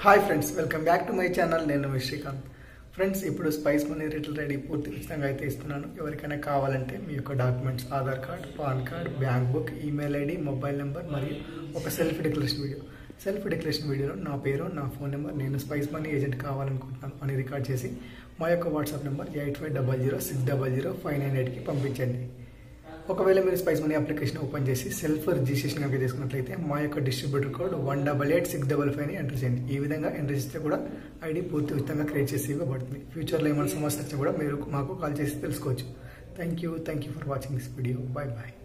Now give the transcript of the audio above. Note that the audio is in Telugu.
hi friends welcome back to my channel నేను మీ శ్రీకాంత్ ఫ్రెండ్స్ ఇప్పుడు స్పైస్ మనీ రిటల్ రెడీ పూర్తి ఉచితంగా అయితే ఇస్తున్నాను ఎవరికైనా కావాలంటే మీ యొక్క documents Aadhaar card PAN card bank book email ID mobile number మరియు ఒక self declaration video self declaration వీడియోలో నా పేరు నా ఫోన్ నెంబర్ నేను స్పైస్ మనీ ఏజెంట్ కావాలనుకుంటున్నాను అని రికార్డ్ చేసి మా యొక్క WhatsApp number eight five double zero six double zero five nine ఎయిట్కి పంపించండి ఒకవేళ మీరు స్పైస్ మనీ అప్లికేషన్ ఓపెన్ చేసి సెల్ఫ్ రిజిస్ట్రేషన్ కనుక చేసుకున్నట్లయితే మా యొక్క distributor code one double eight six double ఫైవ్ని ఎంటర్ చేయండి ఈ విధంగా ఎంటర్ చేస్తే కూడా ఐడి పూర్తి ఉచితంగా క్రియేట్ చేసి ఇవ్వబడుతుంది ఫ్యూచర్లో ఏమైనా సమస్య వచ్చినా కూడా మీరు మాకు కాల్ చేసి తెలుసుకోవచ్చు thank you thank you for watching this video bye bye